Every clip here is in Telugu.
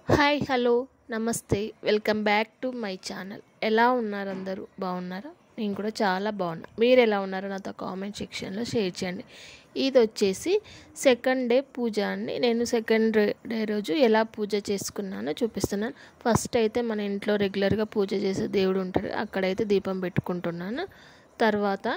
హాయ్ హలో నమస్తే welcome back to my channel ఎలా ఉన్నారు అందరూ బాగున్నారా నేను కూడా చాలా బాగున్నా మీరు ఎలా ఉన్నారో నాతో కామెంట్ సెక్షన్లో షేర్ చేయండి ఇది వచ్చేసి సెకండ్ డే పూజ అండి నేను సెకండ్ డే రోజు ఎలా పూజ చేసుకున్నానో చూపిస్తున్నాను ఫస్ట్ అయితే మన ఇంట్లో రెగ్యులర్గా పూజ చేసే దేవుడు ఉంటాడు అక్కడైతే దీపం పెట్టుకుంటున్నాను తర్వాత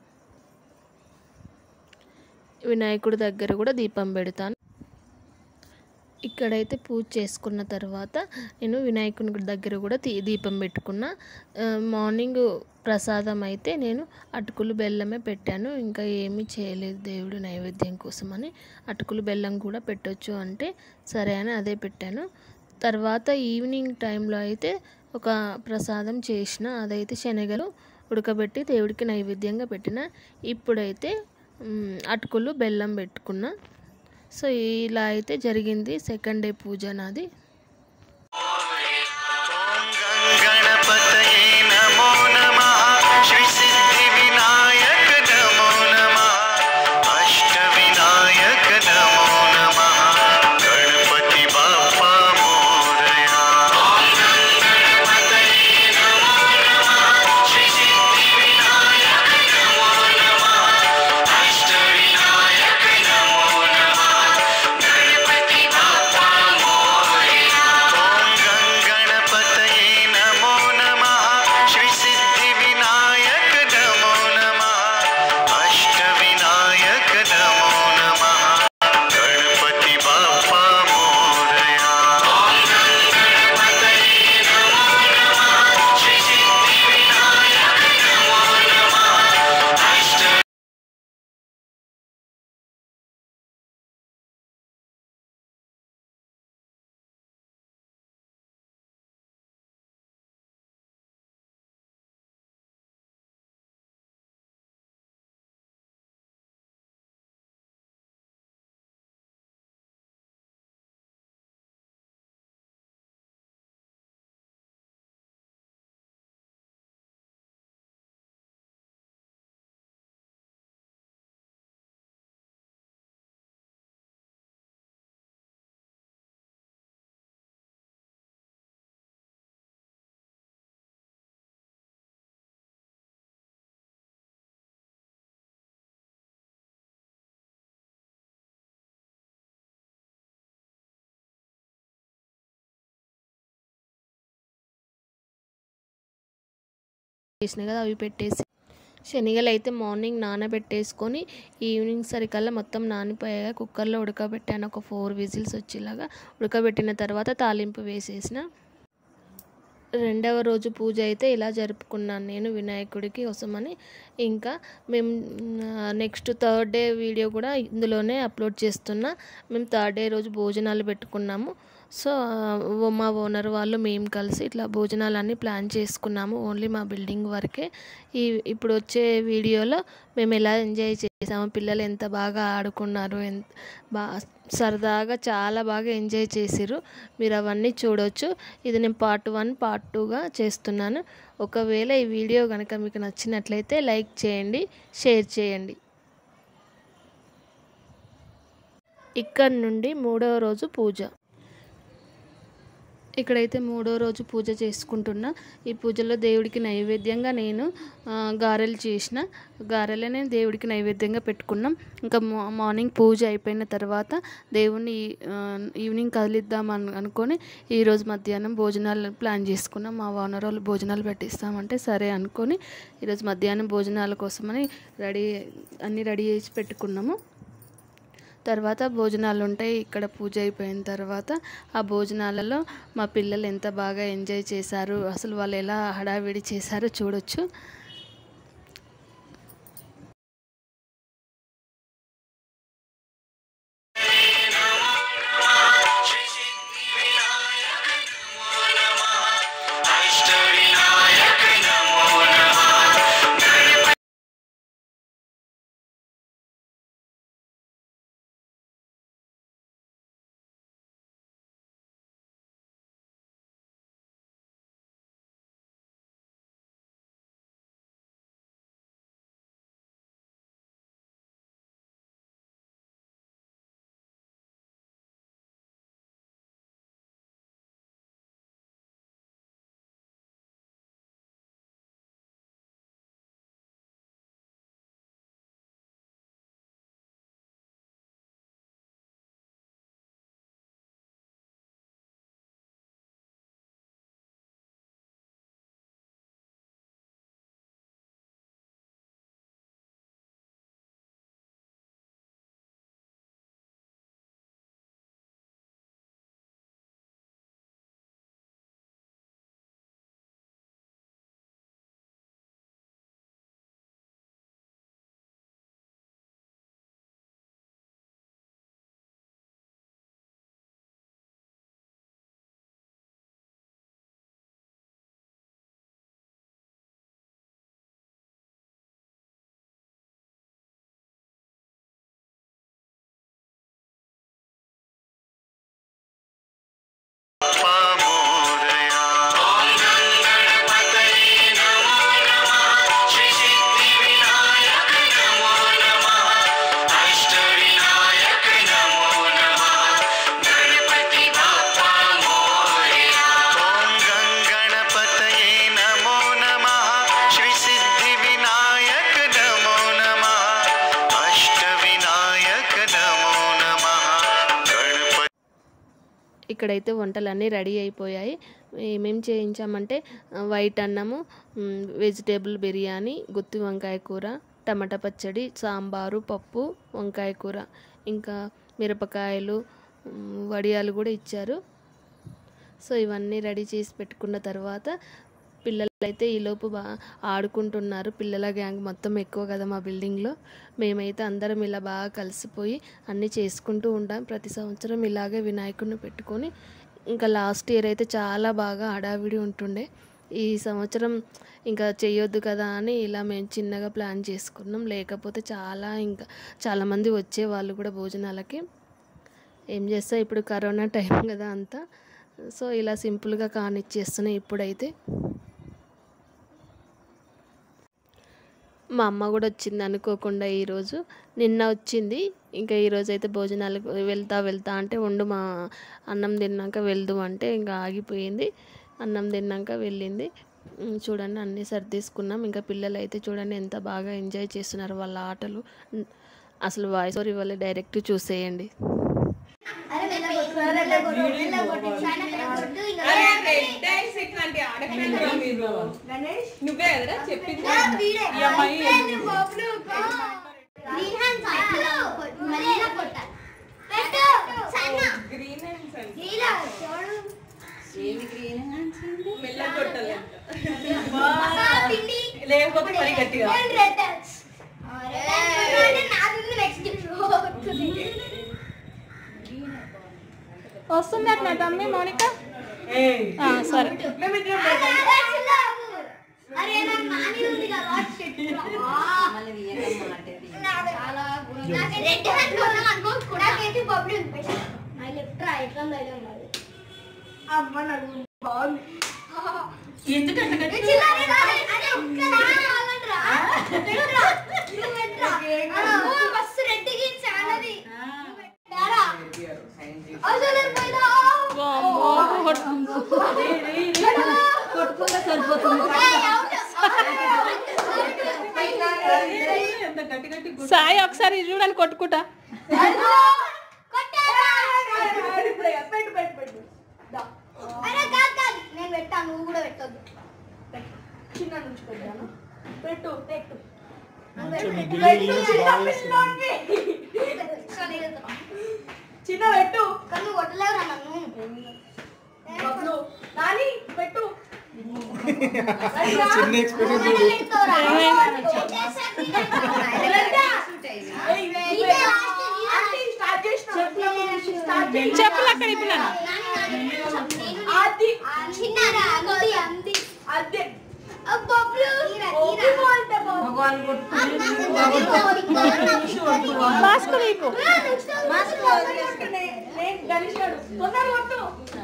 వినాయకుడి దగ్గర కూడా దీపం పెడతాను ఇక్కడైతే పూజ చేసుకున్న తర్వాత నేను వినాయకుని దగ్గర కూడా తీ దీపం పెట్టుకున్న ఆ, మార్నింగ్ ప్రసాదం అయితే నేను అటుకులు బెల్లమే పెట్టాను ఇంకా ఏమీ చేయలేదు దేవుడు నైవేద్యం కోసమని అటుకులు బెల్లం కూడా పెట్టొచ్చు అంటే సరే అని అదే పెట్టాను తర్వాత ఈవినింగ్ టైంలో అయితే ఒక ప్రసాదం చేసిన అదైతే శనగలు ఉడకబెట్టి దేవుడికి నైవేద్యంగా పెట్టిన ఇప్పుడైతే మ్, అటుకులు బెల్లం పెట్టుకున్నా సో ఇలా అయితే జరిగింది సెకండ్ డే పూజ నాది ॐ गणपतये नमो नमः श्रीसिद्धिविनायक नमो नमः अष्टविनायक नमो नमः गणपति बाप्पा मोरया ॐ गणपतये नमो नमः श्रीसिद्धिविनायक नमो नमः अष्टविनायक नमो नमः गणपति बाप्पा मोरया చేసిన కదా అవి పెట్టేసి శనగలు అయితే మార్నింగ్ నానబెట్టేసుకొని ఈవినింగ్ సరికల్లా మొత్తం నానిపోయాక కుక్కర్లో ఉడకబెట్టాను ఒక ఫోర్ విజిల్స్ వచ్చేలాగా ఉడకబెట్టిన తర్వాత తాలింపు వేసేసిన రెండవ రోజు పూజ అయితే ఇలా జరుపుకున్నాను నేను వినాయకుడికి కోసమని ఇంకా మేము నెక్స్ట్ థర్డ్ డే వీడియో కూడా ఇందులోనే అప్లోడ్ చేస్తున్నా మేము థర్డ్ డే రోజు భోజనాలు పెట్టుకున్నాము సో ఆ, మా ఓనర్ వాళ్ళు మేము కలిసి ఇట్లా భోజనాలన్నీ ప్లాన్ చేసుకున్నాము ఓన్లీ మా బిల్డింగ్ వరకే ఈ ఇప్పుడు వచ్చే వీడియోలో మేము ఎలా ఎంజాయ్ చేసాము పిల్లలు ఎంత బాగా ఆడుకున్నారు ఎంత బా సరదాగా చాలా బాగా ఎంజాయ్ చేసిర్రు మీరు అవన్నీ చూడొచ్చు ఇది నేను పార్ట్ వన్ పార్ట్ టూగా చేస్తున్నాను ఒకవేళ ఈ వీడియో కనుక మీకు నచ్చినట్లయితే లైక్ చేయండి షేర్ చేయండి ఇక్కడ నుండి మూడవ రోజు పూజ ఇక్కడైతే మూడో రోజు పూజ చేసుకుంటున్నా ఈ పూజలో దేవుడికి నైవేద్యంగా నేను ఆ, గారెలు చేసిన గారెలనే దేవుడికి నైవేద్యంగా పెట్టుకున్నాం ఇంకా మా- మార్నింగ్ పూజ అయిపోయిన తర్వాత దేవుణ్ణి ఆ, ఈవినింగ్ కదిలిద్దాం అను అనుకొని ఈరోజు మధ్యాహ్నం భోజనాలు ప్లాన్ చేసుకున్నాం మా ఓనర్ వాళ్ళు భోజనాలు పెట్టిస్తామంటే సరే అనుకొని ఈరోజు మధ్యాహ్నం భోజనాల కోసమని రెడీ అన్నీ రెడీ చేసి పెట్టుకున్నాము తర్వాత భోజనాలు ఉంటాయి ఇక్కడ పూజ అయిపోయిన తర్వాత ఆ భోజనాలలో మా పిల్లలు ఎంత బాగా ఎంజాయ్ చేశారు అసలు వాళ్ళు ఎలా హడావిడి చేశారో చూడొచ్చు ఇక్కడైతే వంటలన్నీ రెడీ అయిపోయాయి ఏమేం చేయించామంటే ఆ, వైట్ అన్నము మ్, వెజిటేబుల్ బిర్యానీ గుత్తి వంకాయ కూర టమాటా పచ్చడి సాంబారు పప్పు వంకాయ కూర ఇంకా మిరపకాయలు మ్, వడియాలు కూడా ఇచ్చారు సో ఇవన్నీ రెడీ చేసి పెట్టుకున్న తర్వాత పిల్లలు అయితే ఈలోపు బా ఆడుకుంటున్నారు పిల్లల గ్యాంగ్ మొత్తం ఎక్కువ కదా మా బిల్డింగ్లో మేమైతే అందరం ఇలా బాగా కలిసిపోయి అన్నీ చేసుకుంటూ ఉంటాం ప్రతి సంవత్సరం ఇలాగే వినాయకుడిని పెట్టుకొని ఇంకా లాస్ట్ ఇయర్ అయితే చాలా బాగా హడావిడి ఉంటుండే ఈ సంవత్సరం ఇంకా చేయొద్దు కదా అని ఇలా మేము చిన్నగా ప్లాన్ చేసుకున్నాం లేకపోతే చాలా ఇంకా చాలామంది వచ్చేవాళ్ళు కూడా భోజనాలకి ఏం చేస్తా ఇప్పుడు కరోనా టైం కదా అంతా సో ఇలా సింపుల్గా కానిచ్చేస్తున్నాయి ఇప్పుడైతే మా అమ్మ కూడా వచ్చింది అనుకోకుండా ఈరోజు నిన్న వచ్చింది ఇంకా ఈరోజు అయితే భోజనాలకు వెళ్తా వెళ్తా అంటే వండు మా అన్నం తిన్నాక వెళ్దు అంటే ఇంకా ఆగిపోయింది అన్నం తిన్నాక వెళ్ళింది ఉమ్, చూడండి అన్నీ సర్దేసుకున్నాం ఇంకా పిల్లలు అయితే చూడండి ఎంత బాగా ఎంజాయ్ చేస్తున్నారు వాళ్ళ ఆటలు ఉమ్, అసలు వాయిస్ ఓవర్ ఇవ్వాలి డైరెక్ట్ చూసేయండి నువ్వే కదరా చెప్పింది ఈ అమ్మాయి గ్రీన్ అండ్ సన్ మెల్ల కొట్టాలి లేకపోతే మరి గట్టిగా వస్తుంది అట్లా తమ్మి మౌనిక ఆ, సరే అరే నాకు నాని ఉంది కదా చాలా రెడ్ హ్యాండ్ కొన్నా అనుకో నాకైతే పబ్లిక్ నా లెఫ్ట్ రా ఎట్లా ఉందో మరి అమ్మ నాకు బాగుంది ఎందుకంటే ఏ చిల్లారి రా, అరే ఒక్కసారి ఆగండిరా. పెట్టరా, నువ్వు పెట్టరా. ఓ, బస్సు రెడ్ గీన్ చాలది రారా. అసలు పోయినా. ఏయ్, అవుట్. ఎంత గట్టి గట్టి గుడ్ సాయి ఒకసారి ఇది చూడని కొట్టుకుంటా అయ్యో, కొట్టారా. పెట్టు పెట్టు పెట్టు అరే కాదు కాదు నేను పెట్టాను నువ్వు కూడా పెట్టొద్దు చిన్న నుంచి పెట్టాను పెట్టు పెట్టు నువ్వు పెట్టు. చిన్న పెట్టు కానీ నువ్వు కొట్టలేవురా నన్ను బబ్లు నాని పెట్టు చిన్న ఎక్స్పీరియన్స్ కొట్టలేడుతోరా. ఏయ్, ఇదే ఇదే. last, ఇదే ఆంటీ, స్టార్ట్ చేసిన స్టార్ట్ చేయి. చెప్పులు అక్కడ ఇప్పుడు నాని, నాని, నేను- ఆది చిన్నరా అంది అంది అదే బొబ్బలు ఓపిక అంటే బాబు. మాస్క్ నీకు నే- నేను గలిచాడు తొందరగా కొట్టు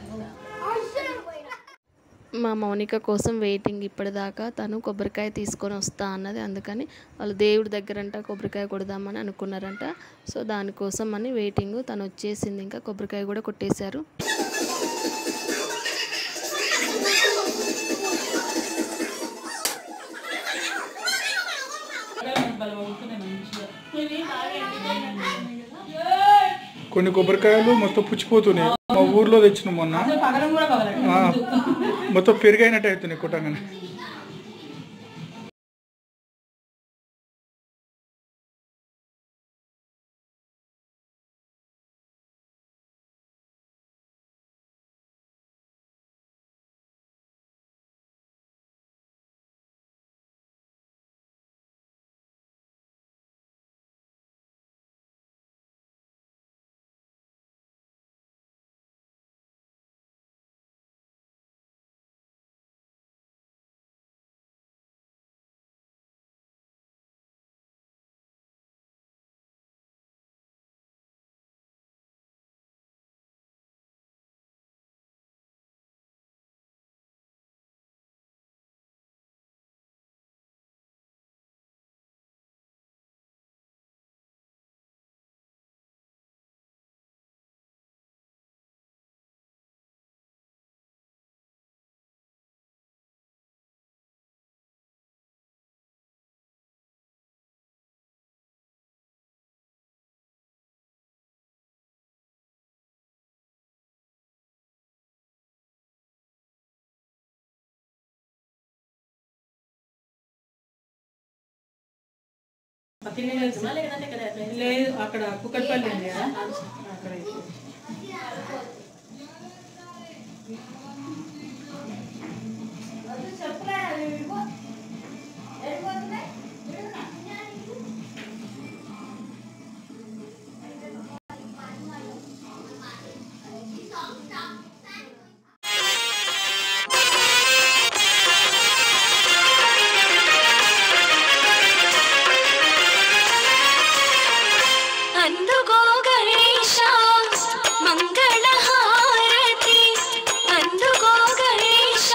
మా మౌనిక కోసం వెయిటింగ్ ఇప్పటిదాకా తను కొబ్బరికాయ తీసుకొని వస్తా అన్నది అందుకని వాళ్ళు దేవుడి దగ్గరంట కొబ్బరికాయ కొడదామని అనుకున్నారంట సో దానికోసం అని వెయిటింగ్ తను వచ్చేసింది ఇంకా కొబ్బరికాయ కూడా కొట్టేశారు కొన్ని కొబ్బరికాయలు మొత్తం పుచ్చిపోతున్నాయి మా ఊర్లో తెచ్చిన మొన్న పగలం కూడా పగలండి ఆ, మొత్తం పెరిగైనట్టు అవుతున్నాయి కుట్టంగానే లేదు అక్కడ కుక్కట్పల్లి ఉంది కదా అక్కడ అందుకో గణేశ మంగళహారతి అందుకో గణేశ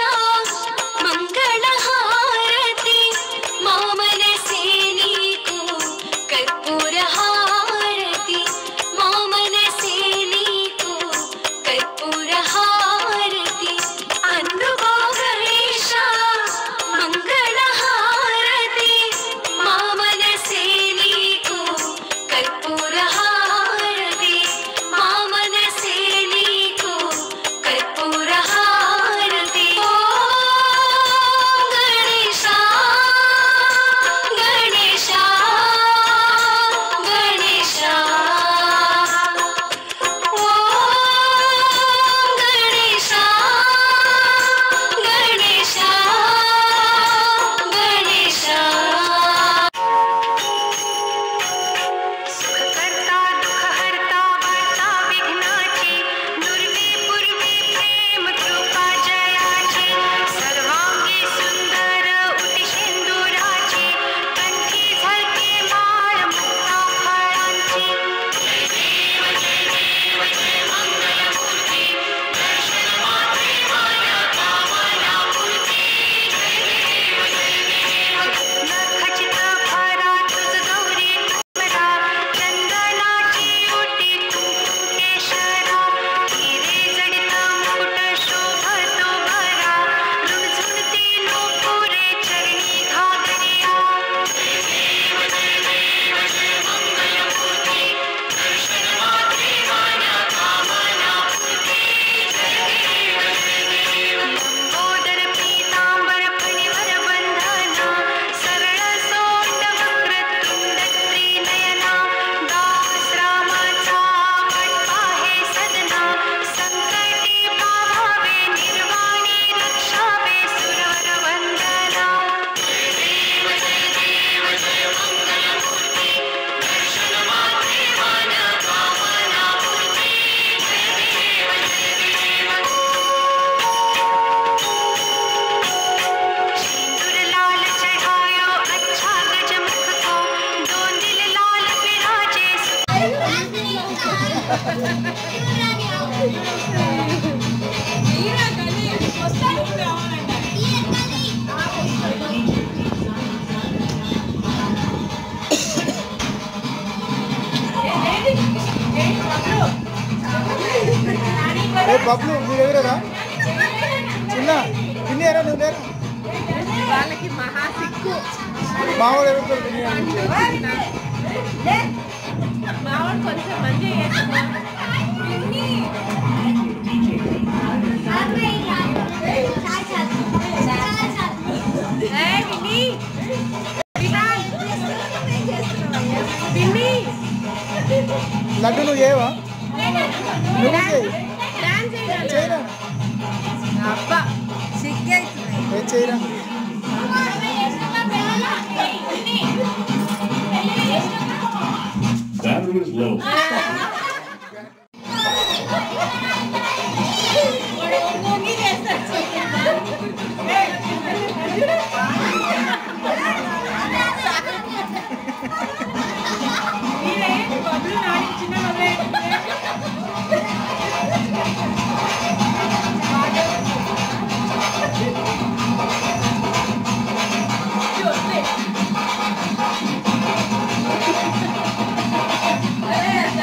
మంగళహారతి మా మనసే నీకు కర్పూర హారతి మా మనసే నీకు కర్పూర హారతి అందుకో గణేశ మంగళహారతి మా మనసే నీకు కర్పూర హారతి మా మనసే నీకు కర్పూర హారతి ఓ గణేశ గణేశ గణేశ ఓ గణేశ గణేశ గణేశ सुखकर्ता दुःखहर्ता वार्ता विघ्नाची दुर्वी पूर्वी प्रेम कृपा जयाची सर्वांगी सुंदर उटी शेंदुराची कंठी झळके माळ मुक्ता फळांची नखचित भरा तुझ गौरी तुमरा चंदनाची ओटी कुंकू केशरा हिरे जडित मुकुट शोभतो भरा रुणझुणती नूपुरे चरणी घागरिया लंबोदर पीतांबर फणीवर बंधना सरळ सोंड वक्रतुंड त्रिनयना दास रामाचा वाट पाहे सदना संकटी पावावे निर्वाणी रक्षावे सुरवर वंदना सिंदूर लाल चढ़ायो अच्छा गजमुख को दो दिल लाल विराजे ఏ బబ్లు మీ దగ్గరరా చిన్న తిని ఎరా నువ్వు లేరా వాళ్ళకి మహా సిక్కు మామూలు ఎవరితో తిని మావాడు కొంచెం మంచి లడ్డు నువ్వు చేయవా నువ్వు చేయి చేయరా అబ్బా సిగ్గైతున్నాయి ఏం చేయరా Battery is low. అదే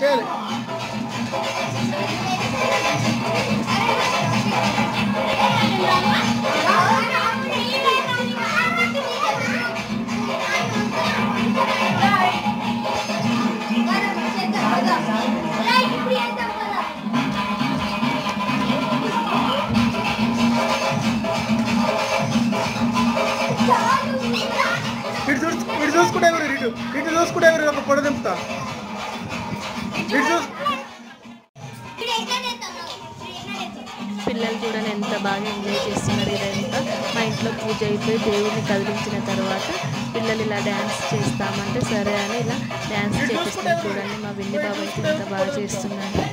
చేయాలి ఇటు చూసు ఇటు చూసుకుంటే ఎవరు ఇటు ఇటు చూసుకుంటే ఎవరు ఒక పొడ దింపుతా ఇటు చూసు పిల్లలు చూడండి ఎంత బాగా ఎంజాయ్ చేస్తున్నారు ఇదంతా మా ఇంట్లో పూజ అయిపోయి దేవుడిని కదిలించిన తర్వాత పిల్లలు ఇలా డ్యాన్స్ చేస్తామంటే సరే అని ఇలా డ్యాన్స్ చేపిస్తున్నారు చూడండి మా విన్ని బాబు అయితే ఎంత బాగా చేస్తున్నాడు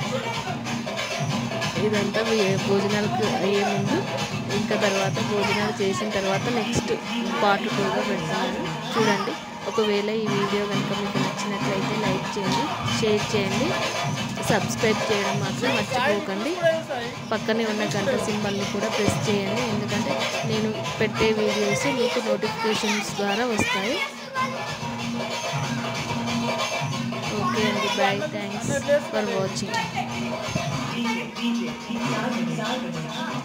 ఇదంతా వీ- భోజనాలకు అయ్యే ముందు ఇంకా తర్వాత భోజనాలు చేసిన తర్వాత నెక్స్ట్ పార్ట్ టూగా పెడుతున్నాను చూడండి ఒకవేళ ఈ వీడియో కనుక మీకు నచ్చినట్లయితే లైక్ చేయండి షేర్ చేయండి సబ్స్క్రైబ్ చేయడం మాత్రం మర్చిపోకండి పక్కనే ఉన్న గంట సింబల్ని కూడా ప్రెస్ చేయండి ఎందుకంటే నేను పెట్టే వీడియోస్ మీకు నోటిఫికేషన్స్ ద్వారా వస్తాయి ఓకే అండి బాయ్ థ్యాంక్స్ ఫర్ వాచింగ్